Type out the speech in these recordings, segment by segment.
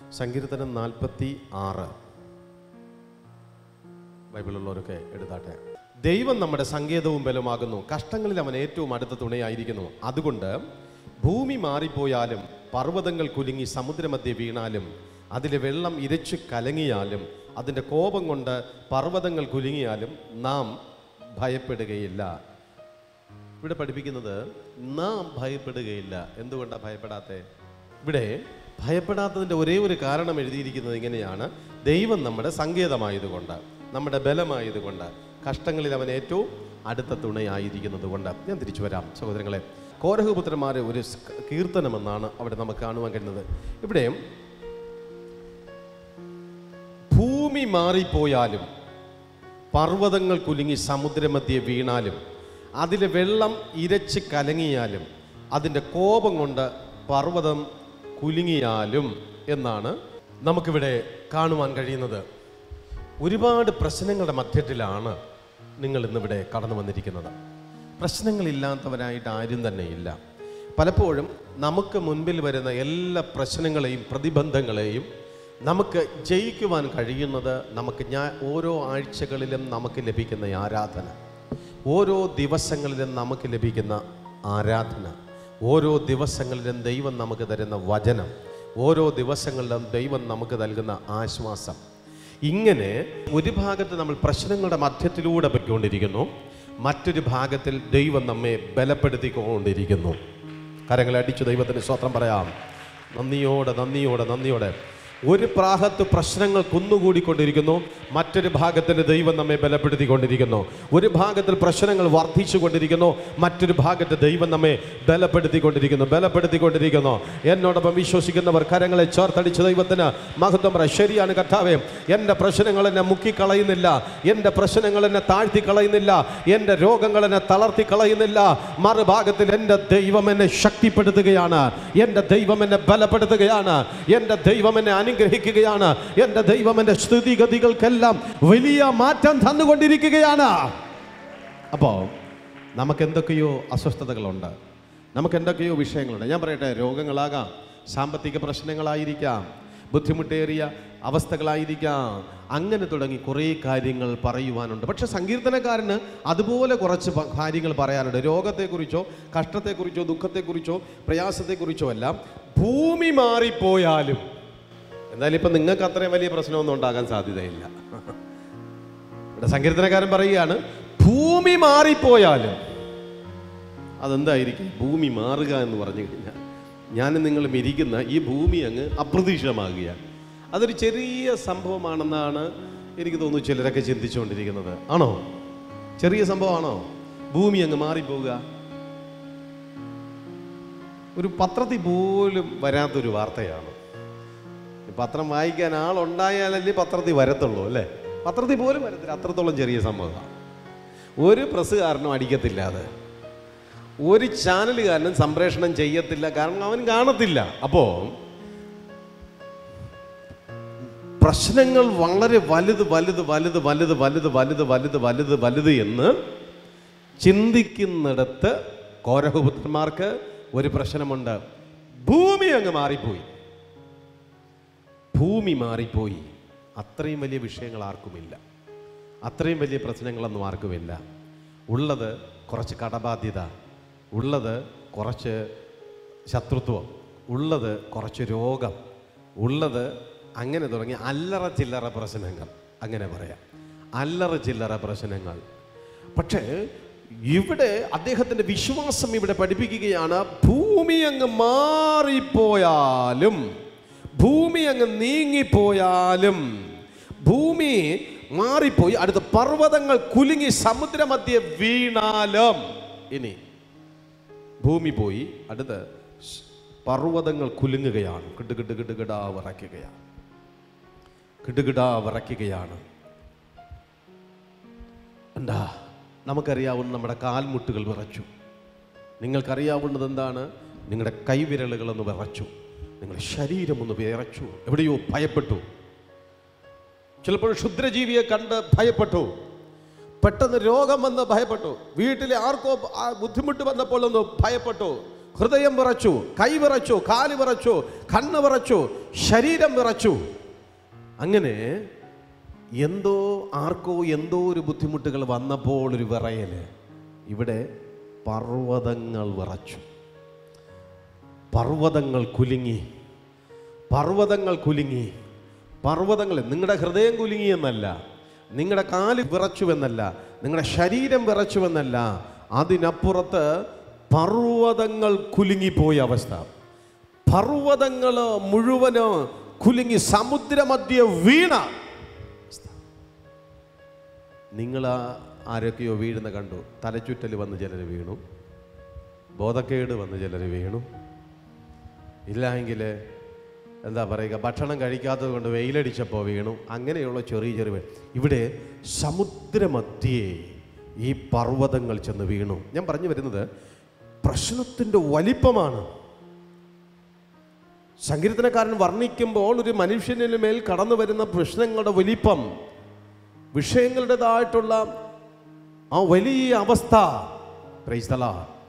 സങ്കീർത്തനം നാൽപ്പത്തി ആറ് ബൈബിളുള്ളവരൊക്കെ എടുത്താട്ടെ ദൈവം നമ്മുടെ സങ്കേതവും ബലമാകുന്നു കഷ്ടങ്ങളിൽ അവൻ ഏറ്റവും അടുത്ത തുണയായിരിക്കുന്നു അതുകൊണ്ട് ഭൂമി മാറിപ്പോയാലും പർവ്വതങ്ങൾ കുലുങ്ങി സമുദ്രമധ്യ വീണാലും അതിലെ വെള്ളം ഇരച്ചു കലങ്ങിയാലും അതിൻ്റെ കോപം കൊണ്ട് പർവ്വതങ്ങൾ കുലുങ്ങിയാലും നാം ഭയപ്പെടുകയില്ല ഇവിടെ പഠിപ്പിക്കുന്നത് നാം ഭയപ്പെടുകയില്ല എന്തുകൊണ്ടാണ് ഭയപ്പെടാത്തത് ഇവിടെ ഭയപ്പെടാത്തതിൻ്റെ ഒരേ ഒരു കാരണം എഴുതിയിരിക്കുന്നത് ഇങ്ങനെയാണ് ദൈവം നമ്മുടെ സങ്കേതമായതുകൊണ്ട് നമ്മുടെ ബലമായതുകൊണ്ട് കഷ്ടങ്ങളിൽ അവൻ ഏറ്റവും അടുത്ത തുണയായിരിക്കുന്നത് കൊണ്ട് ഞാൻ തിരിച്ചു വരാം സഹോദരങ്ങളെ കോരഹപുത്രന്മാരെ ഒരു സ് കീർത്തനമെന്നാണ് അവിടെ നമുക്ക് കാണുവാൻ കഴിയുന്നത് ഇവിടെ ഭൂമി മാറിപ്പോയാലും പർവ്വതങ്ങൾ കുലുങ്ങി സമുദ്രമധ്യേ വീണാലും അതിലെ വെള്ളം ഇരച്ച് കലങ്ങിയാലും അതിൻ്റെ കോപം കൊണ്ട് പർവ്വതം കുലുങ്ങിയാലും എന്നാണ് നമുക്കിവിടെ കാണുവാൻ കഴിയുന്നത് ഒരുപാട് പ്രശ്നങ്ങളുടെ മധ്യത്തിലാണ് നിങ്ങൾ ഇന്നിവിടെ കടന്നു വന്നിരിക്കുന്നത് പ്രശ്നങ്ങളില്ലാത്തവരായിട്ട് ആരും തന്നെ ഇല്ല പലപ്പോഴും നമുക്ക് മുൻപിൽ വരുന്ന എല്ലാ പ്രശ്നങ്ങളെയും പ്രതിബന്ധങ്ങളെയും നമുക്ക് ജയിക്കുവാൻ കഴിയുന്നത് നമുക്ക് ഞാൻ ഓരോ ആഴ്ചകളിലും നമുക്ക് ലഭിക്കുന്ന ആരാധന ഓരോ ദിവസങ്ങളിലും നമുക്ക് ലഭിക്കുന്ന ആരാധന ഓരോ ദിവസങ്ങളിലും ദൈവം നമുക്ക് തരുന്ന വചനം ഓരോ ദിവസങ്ങളിലും ദൈവം നമുക്ക് നൽകുന്ന ആശ്വാസം ഇങ്ങനെ ഒരു ഭാഗത്ത് നമ്മൾ പ്രശ്നങ്ങളുടെ മധ്യത്തിലൂടെ പൊയ്ക്കൊണ്ടിരിക്കുന്നു മറ്റൊരു ഭാഗത്തിൽ ദൈവം നമ്മെ ബലപ്പെടുത്തിക്കൊണ്ടിരിക്കുന്നു കരങ്ങളെ അടിച്ചു ദൈവത്തിന് സ്വത്രം പറയാം നന്ദിയോടെ നന്ദിയോടെ നന്ദിയോടെ ഒരു പ്രാഹത്ത് പ്രശ്നങ്ങൾ കുന്നുകൂടിക്കൊണ്ടിരിക്കുന്നു മറ്റൊരു ഭാഗത്തിൽ ദൈവം നമ്മെ ബലപ്പെടുത്തിക്കൊണ്ടിരിക്കുന്നു ഒരു ഭാഗത്തിൽ പ്രശ്നങ്ങൾ വർദ്ധിച്ചു കൊണ്ടിരിക്കുന്നു മറ്റൊരു ഭാഗത്ത് ദൈവം നമ്മെ ബലപ്പെടുത്തിക്കൊണ്ടിരിക്കുന്നു ബലപ്പെടുത്തിക്കൊണ്ടിരിക്കുന്നു എന്നോടൊപ്പം വിശ്വസിക്കുന്നവർ കരങ്ങളെ ചേർത്തടിച്ച് ദൈവത്തിന് മഹത്വം പറ ശരിയാണ് കർത്താവേ എൻ്റെ പ്രശ്നങ്ങൾ എന്നെ മുക്കിക്കളയുന്നില്ല എൻ്റെ പ്രശ്നങ്ങൾ എന്നെ താഴ്ത്തി കളയുന്നില്ല എൻ്റെ രോഗങ്ങൾ എന്നെ തളർത്തി കളയുന്നില്ല മറുഭാഗത്തിൽ എൻ്റെ ദൈവം എന്നെ ശക്തിപ്പെടുത്തുകയാണ് എൻ്റെ ദൈവം എന്നെ ബലപ്പെടുത്തുകയാണ് എൻ്റെ ദൈവം എന്നെ അനുഗ്രഹിക്കുകയാണ് എൻ്റെ ദൈവം എൻ്റെ സ്ഥിതിഗതികൾക്കെല്ലാം വലിയ മാറ്റം തന്നുകൊണ്ടിരിക്കുകയാണ് അപ്പോൾ നമുക്ക് എന്തൊക്കെയോ അസ്വസ്ഥതകളുണ്ട് നമുക്ക് എന്തൊക്കെയോ വിഷയങ്ങളുണ്ട് ഞാൻ പറയട്ടെ രോഗങ്ങളാകാം സാമ്പത്തിക പ്രശ്നങ്ങളായിരിക്കാം ബുദ്ധിമുട്ടേറിയ അവസ്ഥകളായിരിക്കാം അങ്ങനെ തുടങ്ങി കുറേ കാര്യങ്ങൾ പറയുവാനുണ്ട് പക്ഷെ സങ്കീർത്തനക്കാരന് അതുപോലെ കുറച്ച് പ- കാര്യങ്ങൾ പറയാനുണ്ട് രോഗത്തെക്കുറിച്ചോ കഷ്ടത്തെക്കുറിച്ചോ ദുഃഖത്തെക്കുറിച്ചോ പ്രയാസത്തെക്കുറിച്ചോ എല്ലാം ഭൂമി മാറിപ്പോയാലും എന്തായാലും ഇപ്പം നിങ്ങൾക്ക് അത്രയും വലിയ പ്രശ്നമൊന്നും ഉണ്ടാകാൻ സാധ്യതയില്ല ഇവിടെ സങ്കീർത്തനക്കാരൻ പറയുകയാണ് ഭൂമി മാറിപ്പോയാലും അതെന്തായിരിക്കും ഭൂമി മാറുക എന്ന് പറഞ്ഞു കഴിഞ്ഞാൽ ഞാൻ നിങ്ങളും ഇരിക്കുന്ന ഈ ഭൂമി അങ്ങ് അപ്രതീക്ഷിതമാകുകയാണ് അതൊരു ചെറിയ സംഭവമാണെന്നാണ് എനിക്ക് തോന്നുന്നു ചിലരൊക്കെ ചിന്തിച്ചുകൊണ്ടിരിക്കുന്നത് ആണോ ചെറിയ സംഭവമാണോ ഭൂമി അങ്ങ് മാറിപ്പോവുക ഒരു പത്രത്തിൽ പോലും വരാത്തൊരു വാർത്തയാണ് ഈ പത്രം വായിക്കാൻ ആളുണ്ടായാലല്ലേ പത്രത്തിൽ വരത്തുള്ളൂ അല്ലേ പത്രത്തിൽ പോലും വരത്തില്ല അത്രത്തോളം ചെറിയ സംഭവമാണ് ഒരു പ്രസ്സുകാരനും അടിക്കത്തില്ല അത് ഒരു ചാനലുകാരനും സംപ്രേഷണം ചെയ്യത്തില്ല കാരണം അവൻ കാണത്തില്ല അപ്പോൾ പ്രശ്നങ്ങൾ വളരെ വലുത് വലുത് വലുത് വലുത് വലുത് വലുത് വലുത് വലുത് വലുത് എന്ന് ചിന്തിക്കുന്നിടത്ത് കോരഹപുത്രന്മാർക്ക് ഒരു പ്രശ്നമുണ്ട് ഭൂമി അങ്ങ് മാറിപ്പോയി ഭൂമി മാറിപ്പോയി അത്രയും വലിയ വിഷയങ്ങൾ ആർക്കുമില്ല അത്രയും വലിയ പ്രശ്നങ്ങളൊന്നും ആർക്കുമില്ല ഉള്ളത് കുറച്ച് കടബാധ്യത ഉള്ളത് കുറച്ച് ശത്രുത്വം ഉള്ളത് കുറച്ച് രോഗം ഉള്ളത് അങ്ങനെ തുടങ്ങി അല്ലറ ചില്ലറ പ്രശ്നങ്ങൾ അങ്ങനെ പറയാം അല്ലറ ചില്ലറ പ്രശ്നങ്ങൾ പക്ഷേ ഇവിടെ അദ്ദേഹത്തിന്റെ വിശ്വാസം ഇവിടെ പഠിപ്പിക്കുകയാണ് ഭൂമി അങ്ങ് മാറിപ്പോയാലും ഭൂമി അങ്ങ് നീങ്ങിപ്പോയാലും ഭൂമി മാറിപ്പോയി അടുത്ത പർവ്വതങ്ങൾ കുലുങ്ങി സമുദ്രമധ്യ വീണാലും ഇനി ഭൂമി പോയി അടുത്ത് സ് പർവ്വതങ്ങൾ കുലുങ്ങുകയാണ് കിട്ട് കിട്ട് കിട്ട് കിടാ വിറയ്ക്കുകയാണ് കിടുകിടാ വിറയ്ക്കുകയാണ് എന്താ നമുക്കറിയാവുന്ന നമ്മുടെ കാൽമുട്ടുകൾ വിറച്ചു നിങ്ങൾക്കറിയാവുന്നത് എന്താണ് നിങ്ങളുടെ കൈവിരലുകളൊന്ന് വിറച്ചു നിങ്ങളുടെ ശരീരം ഒന്ന് വിറച്ചു എവിടെയോ ഭയപ്പെട്ടു ചിലപ്പോൾ ക്ഷുദ്രജീവിയെ കണ്ട് ഭയപ്പെട്ടു പെട്ടെന്ന് രോഗം വന്ന് ഭയപ്പെട്ടു വീട്ടിലെ ആർക്കോ ആ ബുദ്ധിമുട്ട് വന്നപ്പോൾ ഒന്ന് ഭയപ്പെട്ടു ഹൃദയം വിറച്ചു കൈ വിറച്ചു കാല് വിറച്ചു കണ്ണ് വിറച്ചു ശരീരം വിറച്ചു അങ്ങനെ എന്തോ ആർക്കോ എന്തോ ഒരു ബുദ്ധിമുട്ടുകൾ വന്നപ്പോൾ ഒരു വിറയല് ഇവിടെ പർവ്വതങ്ങൾ വിറച്ചു പർവ്വതങ്ങൾ കുലുങ്ങി പർവ്വതങ്ങൾ കുലുങ്ങി പർവ്വതങ്ങൾ നിങ്ങളുടെ ഹൃദയം കുലുങ്ങിയെന്നല്ല നിങ്ങളുടെ കാല് വിറച്ചുവെന്നല്ല നിങ്ങളുടെ ശരീരം വിറച്ചുവെന്നല്ല അതിനപ്പുറത്ത് പർവ്വതങ്ങൾ കുലുങ്ങിപ്പോയ അവസ്ഥ പർവ്വതങ്ങൾ മുഴുവന് കുലുങ്ങി സമുദ്രമധ്യ വീണ നിങ്ങൾ ആരൊക്കെയോ വീഴുന്ന കണ്ടു തലച്ചുറ്റൽ വന്ന് ചിലർ വീണു ബോധക്കേട് വന്ന് ചിലർ വീണു ഇല്ലെങ്കിൽ എന്താ പറയുക ഭക്ഷണം കഴിക്കാത്തത് കൊണ്ട് വെയിലടിച്ചപ്പോൾ വീണു അങ്ങനെയുള്ള ചെറിയ ചെറിയ വീ- ഇവിടെ സമുദ്രമധ്യേ ഈ പർവ്വതങ്ങൾ ചെന്ന് വീണു ഞാൻ പറഞ്ഞു വരുന്നത് പ്രശ്നത്തിൻ്റെ വലിപ്പമാണ് സങ്കീർത്തനക്കാരൻ വർണ്ണിക്കുമ്പോൾ ഒരു മനുഷ്യന് മേൽ കടന്നു വരുന്ന പ്രശ്നങ്ങളുടെ വലിപ്പം വിഷയങ്ങളുടേതായിട്ടുള്ള ആ വലിയ അവസ്ഥ പ്രൈസ്തല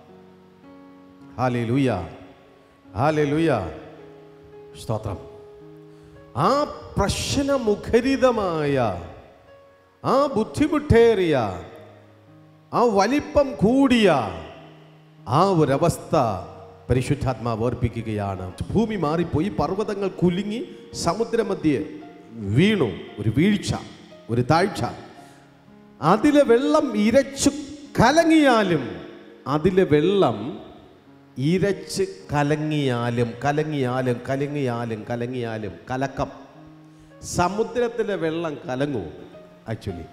ഹാലേ ലൂയ ഹാലേ ലൂയ സ്തോത്രം ആ പ്രശ്നമുഖരിതമായ ആ ബുദ്ധിമുട്ടേറിയ ആ വലിപ്പം കൂടിയ ആ ഒരവസ്ഥ പരിശുദ്ധാത്മാവ് ഓർപ്പിക്കുകയാണ് ഭൂമി മാറിപ്പോയി പർവ്വതങ്ങൾ കുലുങ്ങി സമുദ്രമധ്യേ വീണു ഒരു വീഴ്ച ഒരു താഴ്ച അതിലെ വെള്ളം ഇരച്ചു കലങ്ങിയാലും അതിലെ വെള്ളം ഇരച്ച് കലങ്ങിയാലും കലങ്ങിയാലും കലങ്ങിയാലും കലങ്ങിയാലും കലക്കം സമുദ്രത്തിലെ വെള്ളം കലങ്ങൂ ആക്ച്വലി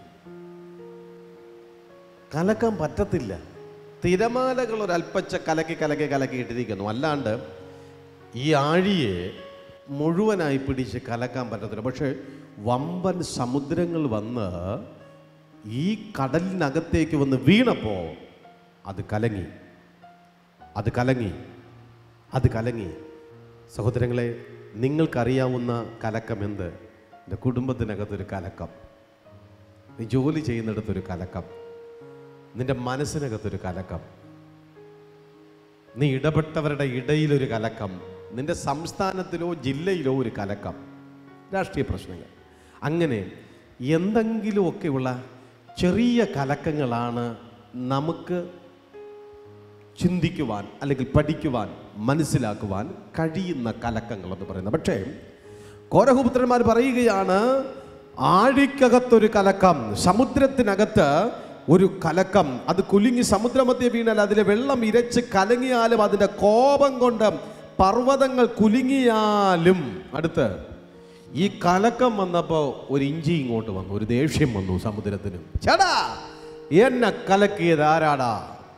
കലക്കാൻ പറ്റത്തില്ല തിരമാലകൾ ഒരൽപ്പച്ച കലക്കി കലക്കി കലക്കി ഇട്ടിരിക്കുന്നു അല്ലാണ്ട് ഈ ആഴിയെ മുഴുവനായി പിടിച്ച് കലക്കാൻ പറ്റത്തില്ല പക്ഷേ വമ്പൻ സമുദ്രങ്ങൾ വന്ന് ഈ കടലിനകത്തേക്ക് വന്ന് വീണപ്പോൾ അത് കലങ്ങി അത് കലങ്ങി അത് കലങ്ങി സഹോദരങ്ങളെ നിങ്ങൾക്കറിയാവുന്ന കലക്കം എന്ത് എൻ്റെ കുടുംബത്തിനകത്തൊരു കലക്കം നീ ജോലി ചെയ്യുന്നിടത്തൊരു കലക്കം നിന്റെ മനസ്സിനകത്തൊരു കലക്കം നീ ഇടപെട്ടവരുടെ ഇടയിലൊരു കലക്കം നിന്റെ സംസ്ഥാനത്തിലോ ജില്ലയിലോ ഒരു കലക്കം രാഷ്ട്രീയ പ്രശ്നങ്ങൾ അങ്ങനെ എന്തെങ്കിലുമൊക്കെയുള്ള ചെറിയ കലക്കങ്ങളാണ് നമുക്ക് ചിന്തിക്കുവാൻ അല്ലെങ്കിൽ പഠിക്കുവാൻ മനസ്സിലാക്കുവാൻ കഴിയുന്ന കലക്കങ്ങൾ എന്ന് പറയുന്നത് പക്ഷേ കോരഹുപുത്രന്മാർ പറയുകയാണ് ആഴിക്കകത്തൊരു കലക്കം സമുദ്രത്തിനകത്ത് ഒരു കലക്കം അത് കുലുങ്ങി സമുദ്രമധ്യ വീണാൽ അതിലെ വെള്ളം ഇരച്ച് കലങ്ങിയാലും അതിൻ്റെ കോപം കൊണ്ട് പർവ്വതങ്ങൾ കുലുങ്ങിയാലും അടുത്ത് ഈ കലക്കം വന്നപ്പോൾ ഒരു ഇഞ്ചി ഇങ്ങോട്ട് വന്നു ഒരു ദേഷ്യം വന്നു സമുദ്രത്തിന് ചേടാ എന്നെ കലക്കിയത് ആരാടാ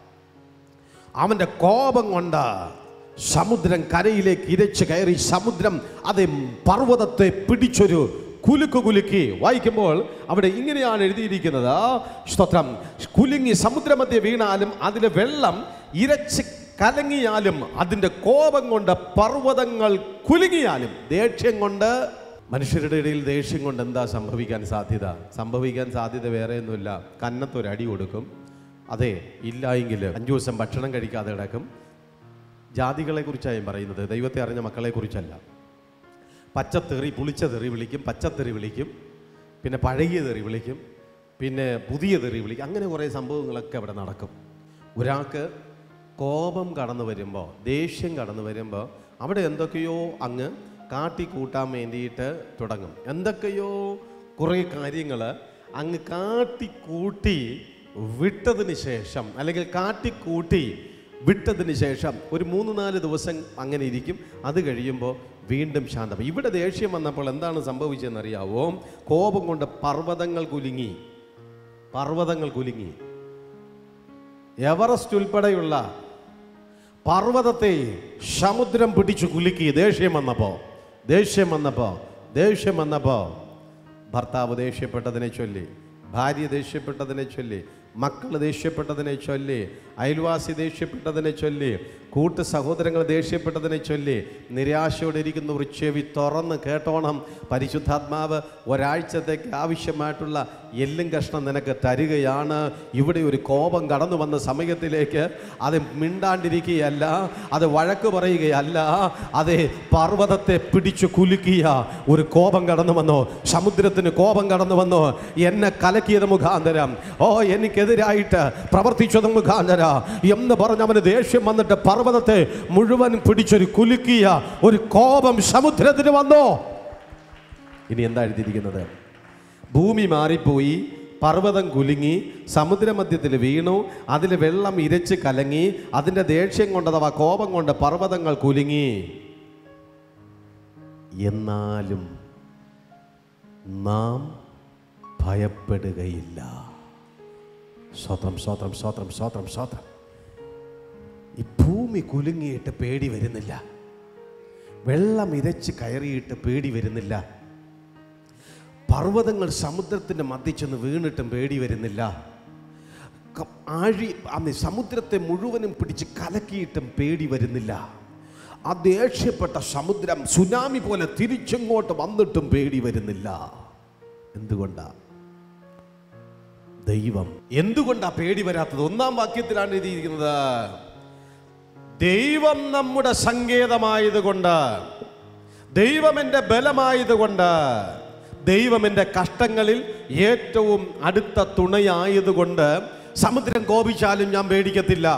അവൻ്റെ കോപം കൊണ്ട് സമുദ്രം കരയിലേക്ക് ഇരച്ച് കയറി സമുദ്രം അത് പർവ്വതത്തെ പിടിച്ചൊരു കുലുക്ക് കുലുക്കി വായിക്കുമ്പോൾ അവിടെ ഇങ്ങനെയാണ് എഴുതിയിരിക്കുന്നത് സ്തോത്രം കുലുങ്ങി സമുദ്രമധ്യ വീണാലും അതിലെ വെള്ളം ഇരച്ച് കലങ്ങിയാലും അതിൻ്റെ കോപം കൊണ്ട് പർവ്വതങ്ങൾ കുലുങ്ങിയാലും ദേഷ്യം കൊണ്ട് മനുഷ്യരുടെ ഇടയിൽ ദേഷ്യം കൊണ്ട് എന്താ സംഭവിക്കാൻ സാധ്യത സംഭവിക്കാൻ സാധ്യത വേറെയൊന്നുമില്ല കന്നത്തൊരടി കൊടുക്കും അതെ ഇല്ല എങ്കിൽ അഞ്ചു ദിവസം ഭക്ഷണം കഴിക്കാതെ കിടക്കും ജാതികളെ കുറിച്ചാണ് ഞാൻ പറയുന്നത് ദൈവത്തെ അറിഞ്ഞ മക്കളെ കുറിച്ചല്ല പച്ചത്തെറി പുളിച്ച തെറി വിളിക്കും പച്ചത്തെറി വിളിക്കും പിന്നെ പഴകിയ തെറി വിളിക്കും പിന്നെ പുതിയ തെറി വിളിക്കും അങ്ങനെ കുറേ സംഭവങ്ങളൊക്കെ അവിടെ നടക്കും ഒരാൾക്ക് കോപം കടന്നു വരുമ്പോൾ ദേഷ്യം കടന്നു വരുമ്പോൾ അവിടെ എന്തൊക്കെയോ അങ്ങ് കാട്ടിക്കൂട്ടാൻ വേണ്ടിയിട്ട് തുടങ്ങും എന്തൊക്കെയോ കുറേ കാര്യങ്ങൾ അങ്ങ് കാട്ടിക്കൂട്ടി വിട്ടതിന് ശേഷം അല്ലെങ്കിൽ കാട്ടിക്കൂട്ടി വിട്ടതിന് ശേഷം ഒരു മൂന്ന് നാല് ദിവസം അങ്ങനെ ഇരിക്കും അത് കഴിയുമ്പോൾ വീണ്ടും ശാന്തം ഇവിടെ ദേഷ്യം വന്നപ്പോൾ എന്താണ് സംഭവിച്ചതെന്ന് അറിയാവോ കോപം കൊണ്ട് പർവ്വതങ്ങൾ കുലുങ്ങി പർവ്വതങ്ങൾ കുലുങ്ങി എവറസ്റ്റ് ഉൾപ്പെടെയുള്ള പർവ്വതത്തെ സമുദ്രം പിടിച്ചു കുലുക്കി ദേഷ്യം വന്നപ്പോൾ ദേഷ്യം വന്നപ്പോൾ ദേഷ്യം വന്നപ്പോൾ ഭർത്താവ് ദേഷ്യപ്പെട്ടതിനെ ചൊല്ലി ഭാര്യ ദേഷ്യപ്പെട്ടതിനെ ചൊല്ലി മക്കൾ ദേഷ്യപ്പെട്ടതിനെ ചൊല്ലി അയൽവാസി ദേഷ്യപ്പെട്ടതിനെ ചൊല്ലി കൂട്ട് സഹോദരങ്ങൾ ദേഷ്യപ്പെട്ടതിനെ ചൊല്ലി നിരാശയോടെ ഇരിക്കുന്ന ഒരു ചെവി തുറന്ന് കേട്ടോണം പരിശുദ്ധാത്മാവ് ഒരാഴ്ചത്തേക്ക് ആവശ്യമായിട്ടുള്ള എല്ലും കഷ്ണം നിനക്ക് തരികയാണ് ഇവിടെ ഒരു കോപം കടന്നു വന്ന സമയത്തിലേക്ക് അത് മിണ്ടാണ്ടിരിക്കുകയല്ല അത് വഴക്ക് പറയുകയല്ല അത് പർവ്വതത്തെ പിടിച്ചു കുലുക്കിയ ഒരു കോപം കടന്നു വന്നോ സമുദ്രത്തിന് കോപം കടന്നു വന്നോ എന്നെ കലക്കിയത് മുഖാന്തരം ഓ എനിക്കെതിരായിട്ട് പ്രവർത്തിച്ചത് മുഖാന്തര എന്ന് പറഞ്ഞ് അവന് ദേഷ്യം വന്നിട്ട് പർവ്വതത്തെ മുഴുവൻ പിടിച്ചൊരു കുലുക്കിയ ഒരു കോപം സമുദ്രത്തിന് വന്നോ ഇനി എന്താ എഴുതിയിരിക്കുന്നത് ഭൂമി മാറിപ്പോയി പർവ്വതം കുലുങ്ങി സമുദ്രമധ്യത്തിൽ വീണു അതിൽ വെള്ളം ഇരച്ച് കലങ്ങി അതിൻ്റെ ദേഷ്യം കൊണ്ട് അഥവാ കോപം കൊണ്ട് പർവ്വതങ്ങൾ കുലുങ്ങി എന്നാലും നാം ഭയപ്പെടുകയില്ല സ്വത്രം സ്വത്രം സ്വത്രം സ്വത്രം സ്വത്രം ഈ ഭൂമി കുലുങ്ങിയിട്ട് പേടി വരുന്നില്ല വെള്ളം ഇരച്ച് കയറിയിട്ട് പേടി വരുന്നില്ല പർവ്വതങ്ങൾ സമുദ്രത്തിൻ്റെ മധ്യച്ചെന്ന് വീണിട്ടും പേടി വരുന്നില്ല ക- ആഴി അന്ന് സമുദ്രത്തെ മുഴുവനും പിടിച്ച് കലക്കിയിട്ടും പേടി വരുന്നില്ല ആ ദേഷ്യപ്പെട്ട സമുദ്രം സുനാമി പോലെ തിരിച്ചിങ്ങോട്ട് വന്നിട്ടും പേടി വരുന്നില്ല എന്തുകൊണ്ടാ ദൈവം എന്തുകൊണ്ടാ പേടി വരാത്തത് ഒന്നാം വാക്യത്തിലാണ് എഴുതിയിരിക്കുന്നത് ദൈവം നമ്മുടെ സങ്കേതമായതുകൊണ്ട് ദൈവം എൻ്റെ ബലമായതുകൊണ്ട് ദൈവം എൻ്റെ കഷ്ടങ്ങളിൽ ഏറ്റവും അടുത്ത തുണയായതുകൊണ്ട് സമുദ്രം കോപിച്ചാലും ഞാൻ പേടിക്കത്തില്ല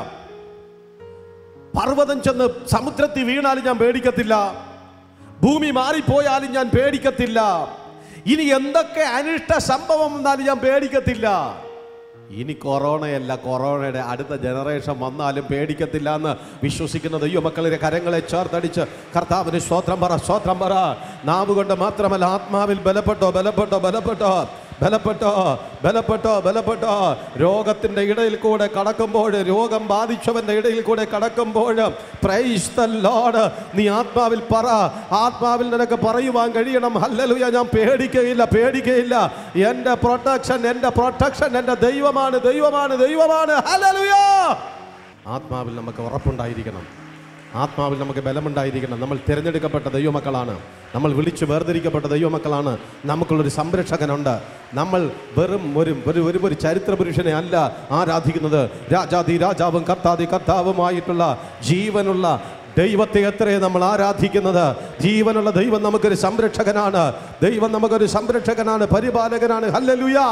പർവ്വതം ചെന്ന് സമുദ്രത്തിൽ വീണാലും ഞാൻ പേടിക്കത്തില്ല ഭൂമി മാറിപ്പോയാലും ഞാൻ പേടിക്കത്തില്ല ഇനി എന്തൊക്കെ അനിഷ്ട സംഭവം വന്നാലും ഞാൻ പേടിക്കത്തില്ല ഇനി കൊറോണയല്ല കൊറോണയുടെ അടുത്ത ജനറേഷൻ വന്നാലും പേടിക്കത്തില്ല എന്ന് വിശ്വസിക്കുന്ന ദൈവമക്കളിലെ കരങ്ങളെ ചേർത്തടിച്ച് കർത്താവിന് സ്തോത്രം പറ സ്തോത്രം പറ നാവ് കൊണ്ട് മാത്രമല്ല ആത്മാവിൽ ബലപ്പെട്ടോ ബലപ്പെട്ടോ ബലപ്പെട്ടോ ബലപ്പെട്ടോ ബലപ്പെട്ടോ ബലപ്പെട്ടോ രോഗത്തിൻ്റെ ഇടയിൽ കൂടെ കടക്കുമ്പോൾ രോഗം ബാധിച്ചവൻ്റെ ഇടയിൽ കൂടെ കടക്കുമ്പോൾ പ്രൈസ് ദ ലോർഡ് നീ ആത്മാവിൽ പറ ആത്മാവിൽ നിനക്ക് പറയുവാൻ കഴിയണം ഹല്ലേലൂയ ഞാൻ പേടിക്കയില്ല പേടിക്കയില്ല എൻ്റെ പ്രൊട്ടക്ഷൻ എൻ്റെ പ്രൊട്ടക്ഷൻ എൻ്റെ ദൈവമാണ് ദൈവമാണ് ദൈവമാണ് ഹല്ലേലൂയ ആത്മാവിൽ നമുക്ക് ഉറപ്പുണ്ടായിരിക്കണം ആത്മാവിൽ നമുക്ക് ബലമുണ്ടായിരിക്കണം നമ്മൾ തിരഞ്ഞെടുക്കപ്പെട്ട ദൈവമക്കളാണ് നമ്മൾ വിളിച്ചു വേർതിരിക്കപ്പെട്ട ദൈവമക്കളാണ് നമുക്കുള്ളൊരു സംരക്ഷകനുണ്ട് നമ്മൾ വെറും ഒരു ഒരു ഒരു ഒരു ചരിത്ര പുരുഷനെ അല്ല ആരാധിക്കുന്നത് രാജാതി രാജാവും കർത്താതി കർത്താവുമായിട്ടുള്ള ജീവനുള്ള ദൈവത്തെ എത്രയും നമ്മൾ ആരാധിക്കുന്നത് ജീവനുള്ള ദൈവം നമുക്കൊരു സംരക്ഷകനാണ് ദൈവം നമുക്കൊരു സംരക്ഷകനാണ് പരിപാലകനാണ് ഹല്ലേലൂയ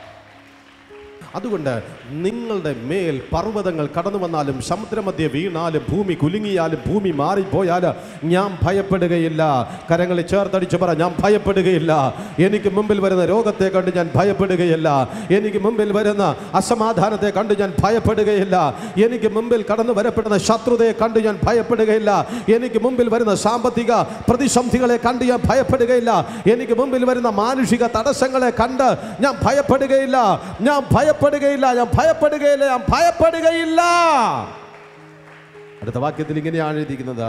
അതുകൊണ്ട് നിങ്ങളുടെ മേൽ പർവ്വതങ്ങൾ കടന്നു വന്നാലും സമുദ്രമധ്യ വീണാലും ഭൂമി കുലുങ്ങിയാലും ഭൂമി മാറിപ്പോയാലും ഞാൻ ഭയപ്പെടുകയില്ല കരങ്ങളെ ചേർത്തടിച്ച് പറ ഞാൻ ഭയപ്പെടുകയില്ല എനിക്ക് മുമ്പിൽ വരുന്ന രോഗത്തെ കണ്ട് ഞാൻ ഭയപ്പെടുകയില്ല എനിക്ക് മുമ്പിൽ വരുന്ന അസമാധാനത്തെ കണ്ട് ഞാൻ ഭയപ്പെടുകയില്ല എനിക്ക് മുമ്പിൽ കടന്നു വരപ്പെടുന്ന ശത്രുതയെ കണ്ട് ഞാൻ ഭയപ്പെടുകയില്ല എനിക്ക് മുമ്പിൽ വരുന്ന സാമ്പത്തിക പ്രതിസന്ധികളെ കണ്ട് ഞാൻ ഭയപ്പെടുകയില്ല എനിക്ക് മുമ്പിൽ വരുന്ന മാനുഷിക തടസ്സങ്ങളെ കണ്ട് ഞാൻ ഭയപ്പെടുകയില്ല ഞാൻ ഭയപ്പെടുകയില്ല ഞാൻ ഭയപ്പെടുകയില്ല ഞാൻ ഭയപ്പെടുകയില്ല അടുത്ത വാക്യത്തിൽ ഇങ്ങനെയാണ് എഴുതിയിരിക്കുന്നത്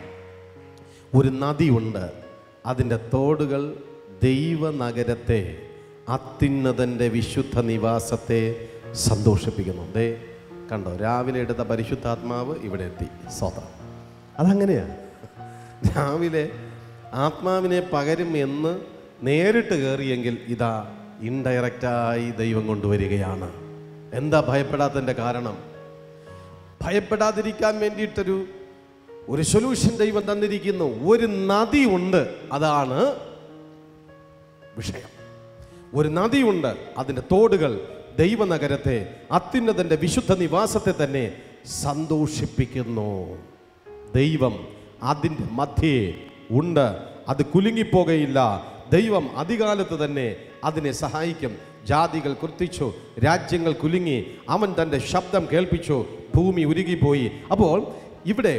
ഒരു നദിയുണ്ട് അതിൻ്റെ തോടുകൾ ദൈവനഗരത്തെ അത്യുന്നതൻ്റെ വിശുദ്ധ നിവാസത്തെ സന്തോഷിപ്പിക്കുന്നു ദേ കണ്ടോ രാവിലെ എടുത്ത പരിശുദ്ധാത്മാവ് ഇവിടെ എത്തി സ്വതം അതങ്ങനെയാണ് രാവിലെ ആത്മാവിനെ പകരും എന്ന് നേരിട്ട് കയറിയെങ്കിൽ ഇതാ ഇൻഡയറക്റ്റായി ദൈവം കൊണ്ടുവരികയാണ് എന്താ ഭയപ്പെടാത്തതിൻ്റെ കാരണം ഭയപ്പെടാതിരിക്കാൻ വേണ്ടിയിട്ടൊരു ഒരു സൊല്യൂഷൻ ദൈവം തന്നിരിക്കുന്നു ഒരു നദി ഉണ്ട് അതാണ് വിഷയം ഒരു നദിയുണ്ട് അതിൻ്റെ തോടുകൾ ദൈവനഗരത്തെ അത്യുന്നതൻ്റെ വിശുദ്ധ നിവാസത്തെ തന്നെ സന്തോഷിപ്പിക്കുന്നു ദൈവം അതിൻ്റെ മധ്യേ ഉണ്ട് അത് കുലുങ്ങിപ്പോകയില്ല ദൈവം അധികാലത്ത് തന്നെ അതിനെ സഹായിക്കും ജാതികൾ കുർത്തിച്ചു രാജ്യങ്ങൾ കുലുങ്ങി അവൻ തൻ്റെ ശബ്ദം കേൾപ്പിച്ചു ഭൂമി ഉരുകിപ്പോയി അപ്പോൾ ഇവിടെ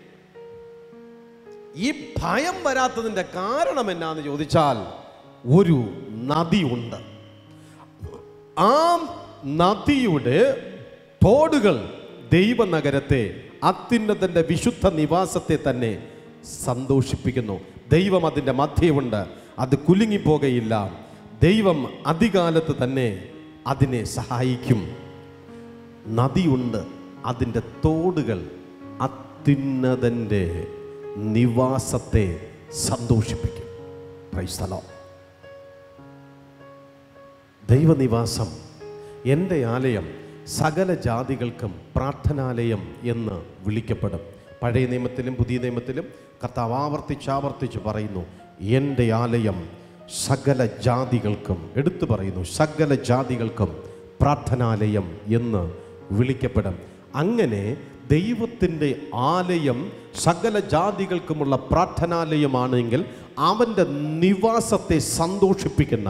ഈ ഭയം വരാത്തതിൻ്റെ കാരണം എന്നാന്ന് ചോദിച്ചാൽ ഒരു നദി ഉണ്ട് ആ നദിയുടെ തോടുകൾ ദൈവനഗരത്തെ അത്യുന്നതന്റെ വിശുദ്ധ നിവാസത്തെ തന്നെ സന്തോഷിപ്പിക്കുന്നു ദൈവം അതിൻ്റെ മധ്യമുണ്ട് അത് കുലുങ്ങിപ്പോകയില്ല ദൈവം അധികാലത്ത് തന്നെ അതിനെ സഹായിക്കും നദിയുണ്ട് അതിൻ്റെ തോടുകൾ അത്യുന്നതൻ്റെ നിവാസത്തെ സന്തോഷിപ്പിക്കും പ്രൈസ്തലോ ദൈവനിവാസം എൻ്റെ ആലയം സകല ജാതികൾക്കും പ്രാർത്ഥനാലയം എന്ന് വിളിക്കപ്പെടും പഴയ നിയമത്തിലും പുതിയ നിയമത്തിലും കർത്താവ് ആവർത്തിച്ചാവർത്തിച്ച് പറയുന്നു എൻ്റെ ആലയം സകല ജാതികൾക്കും എടുത്തു പറയുന്നു സകല ജാതികൾക്കും പ്രാർത്ഥനാലയം എന്ന് വിളിക്കപ്പെടും അങ്ങനെ ദൈവത്തിൻ്റെ ആലയം സകല ജാതികൾക്കുമുള്ള പ്രാർത്ഥനാലയമാണെങ്കിൽ അവൻ്റെ നിവാസത്തെ സന്തോഷിപ്പിക്കുന്ന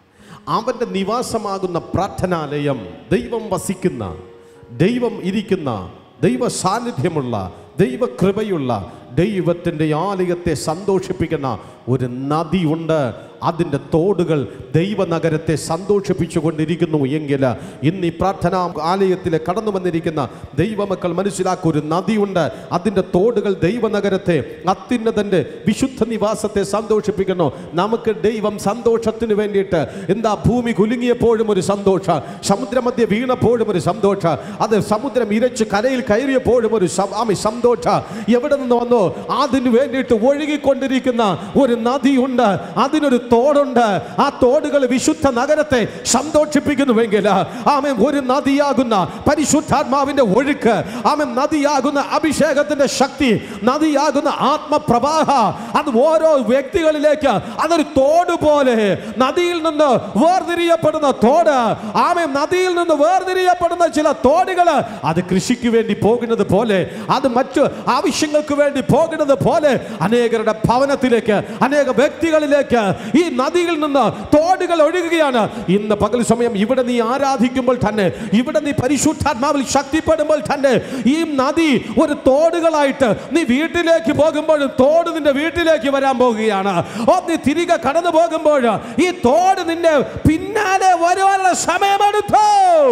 അവൻ്റെ നിവാസമാകുന്ന പ്രാർത്ഥനാലയം ദൈവം വസിക്കുന്ന ദൈവം ഇരിക്കുന്ന ദൈവ സാന്നിധ്യമുള്ള ദൈവകൃപയുള്ള ദൈവത്തിൻ്റെ ആലയത്തെ സന്തോഷിപ്പിക്കുന്ന ഒരു നദിയുണ്ട് അതിൻ്റെ തോടുകൾ ദൈവനഗരത്തെ സന്തോഷിപ്പിച്ചു കൊണ്ടിരിക്കുന്നു എങ്കിൽ ഇന്ന് ഈ പ്രാർത്ഥനാ ആലയത്തിൽ കടന്നു വന്നിരിക്കുന്ന ദൈവമക്കൾ മനസ്സിലാക്കുക ഒരു നദിയുണ്ട് അതിൻ്റെ തോടുകൾ ദൈവനഗരത്തെ അത്യുന്നതൻ്റെ വിശുദ്ധ നിവാസത്തെ സന്തോഷിപ്പിക്കുന്നു നമുക്ക് ദൈവം സന്തോഷത്തിന് വേണ്ടിയിട്ട് എന്താ ഭൂമി കുലുങ്ങിയപ്പോഴും ഒരു സന്തോഷ സമുദ്രമധ്യ വീണപ്പോഴും ഒരു സന്തോഷ അത് സമുദ്രം ഇരച്ച് കരയിൽ കയറിയപ്പോഴും ഒരു സം- ആമി സന്തോഷ എവിടെ നിന്ന് വന്നോ അതിന് വേണ്ടിയിട്ട് ഒഴുകിക്കൊണ്ടിരിക്കുന്ന ഒരു നദിയുണ്ട് അതിനൊരു തോടുണ്ട് ആ തോടുകൾ വിശുദ്ധ നഗരത്തെ സന്തോഷിപ്പിക്കുന്നുവെങ്കിൽ ആമൻ ഒരു നദിയാകുന്ന പരിശുദ്ധാത്മാവിന്റെ ഒഴുക്ക് ആമൻ നദിയാകുന്ന അഭിഷേകത്തിന്റെ ശക്തി നദിയാകുന്ന ആത്മപ്രവാഹ അത് ഓരോ വ്യക്തികളിലേക്ക് അതൊരു തോട് പോലെ നദിയിൽ നിന്ന് വേർതിരിയപ്പെടുന്ന തോട് ആമൻ നദിയിൽ നിന്ന് വേർതിരിയപ്പെടുന്ന ചില തോടുകൾ അത് കൃഷിക്ക് വേണ്ടി പോകുന്നത് പോലെ അത് മറ്റു ആവശ്യങ്ങൾക്ക് വേണ്ടി പോകുന്നത് പോലെ അനേകരുടെ ഭവനത്തിലേക്ക് അനേക വ്യക്തികളിലേക്ക് ഈ നദിയിൽ നിന്ന് തോടുകൾ ഒഴുകുകയാണ് ഇന്ന് പകൽ സമയം ഇവിടെ നീ ആരാധിക്കുമ്പോൾ തന്നെ ഇവിടെ നീ പരിശുദ്ധാത്മാവിൽ ശക്തിപ്പെടുമ്പോൾ തന്നെ ഈ നദി ഒരു തോടുകളായിട്ട് നീ വീട്ടിലേക്ക് പോകുമ്പോൾ തോട് നിന്റെ വീട്ടിലേക്ക് വരാൻ പോകുകയാണ് ഓ നീ തിരികെ കടന്നു പോകുമ്പോൾ ഈ തോട് നിന്റെ പിന്നാലെ വരുവാനുള്ള സമയമെടുത്തു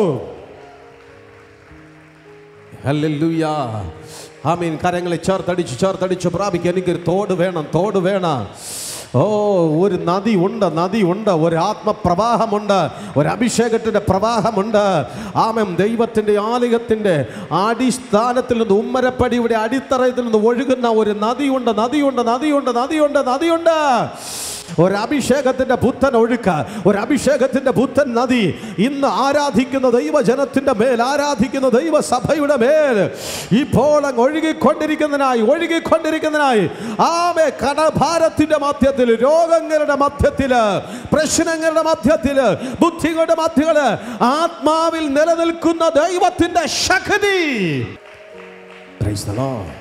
ഹല്ലേലൂയ ആമീൻ കരങ്ങളെ ചേർത്തടിച്ച് ചേർത്തടിച്ച് പ്രാപിക്കുക എനിക്കൊരു തോട് വേണം തോട് വേണം ഓ ഒരു നദി ഉണ്ട് നദി ഉണ്ട് ഒരു ആത്മപ്രവാഹമുണ്ട് ഒരു അഭിഷേകത്തിൻ്റെ പ്രവാഹമുണ്ട് ആമം ദൈവത്തിൻ്റെ ആലയത്തിൻ്റെ അടിസ്ഥാനത്തിൽ നിന്ന് ഉമ്മരപ്പടിയുടെ അടിത്തറയിൽ നിന്ന് ഒഴുകുന്ന ഒരു നദിയുണ്ട് നദിയുണ്ട് നദിയുണ്ട് നദിയുണ്ട് നദിയുണ്ട് ഒരു അഭിഷേകത്തിന്റെ പുത്തൻ ഒഴുക്ക് ഒരു അഭിഷേകത്തിന്റെ പുത്തൻ നദി ഇന്ന് ആരാധിക്കുന്ന ദൈവജനത്തിന്റെ മേൽ ആരാധിക്കുന്ന ദൈവസഭയുടെ മേൽ ഇപ്പോൾ അങ്ങ് ഒഴുകിക്കൊണ്ടിരിക്കുന്നതിനായി ഒഴുകിക്കൊണ്ടിരിക്കുന്നതിനായി ആമേ കടഭാരത്തിന്റെ മധ്യത്തിൽ രോഗങ്ങളുടെ മധ്യത്തില് പ്രശ്നങ്ങളുടെ മധ്യത്തില് ബുദ്ധികളുടെ മധ്യത്തില് ആത്മാവിൽ നിലനിൽക്കുന്ന ദൈവത്തിന്റെ ശക്തി Praise the Lord.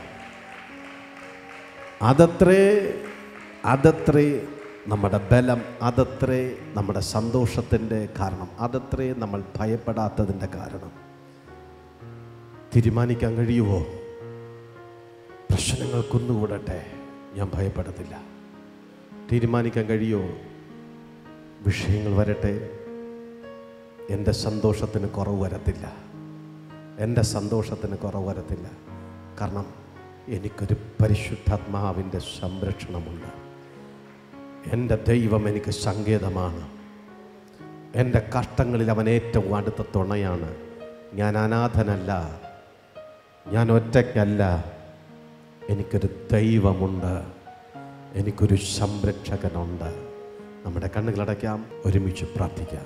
അതത്രേ അതത്രേ നമ്മുടെ ബലം അതത്രേ നമ്മുടെ സന്തോഷത്തിൻ്റെ കാരണം അതത്രേ നമ്മൾ ഭയപ്പെടാത്തതിൻ്റെ കാരണം തീരുമാനിക്കാൻ കഴിയുമോ പ്രശ്നങ്ങൾ കുന്നുകൂടട്ടെ ഞാൻ ഭയപ്പെടത്തില്ല തീരുമാനിക്കാൻ കഴിയുമോ വിഷയങ്ങൾ വരട്ടെ എൻ്റെ സന്തോഷത്തിന് കുറവ് വരത്തില്ല എൻ്റെ സന്തോഷത്തിന് കുറവ് വരത്തില്ല കാരണം എനിക്കൊരു പരിശുദ്ധാത്മാവിൻ്റെ സംരക്ഷണമുണ്ട് എൻ്റെ ദൈവം എനിക്ക് സങ്കേതമാണ് എൻ്റെ കഷ്ടങ്ങളിൽ അവൻ ഏറ്റവും അടുത്ത തുണയാണ് ഞാൻ അനാഥനല്ല ഞാൻ ഒറ്റയ്ക്കല്ല എനിക്കൊരു ദൈവമുണ്ട് എനിക്കൊരു സംരക്ഷകനുണ്ട് നമ്മുടെ കണ്ണുകളടയ്ക്കാം ഒരുമിച്ച് പ്രാർത്ഥിക്കാം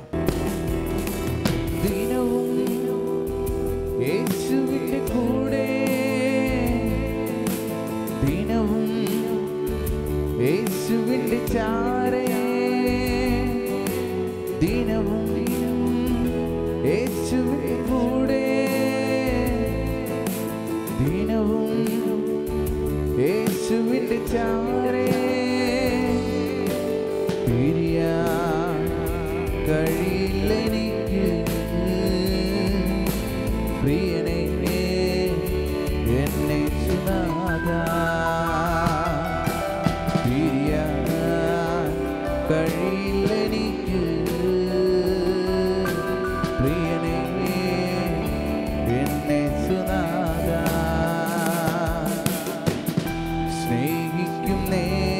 ദിനവും യേശുവിന്റെ കൂടെ ദിനവും യേശുവിന്റെ ചാരേ ദിനവും യേശുവിന്റെ കൂടെ ദിനവും യേശുവിന്റെ ചാരേ പിരിയാൻ കഴിയില്ലെനിക്ക് പ്രിയനെ എന്നെ സുനാഥ പിരിയാൻ കഴിയില്ലെനിക്ക് പ്രിയനെ എന്നെ സുനാഥ സ്നേഹിക്കുന്നേ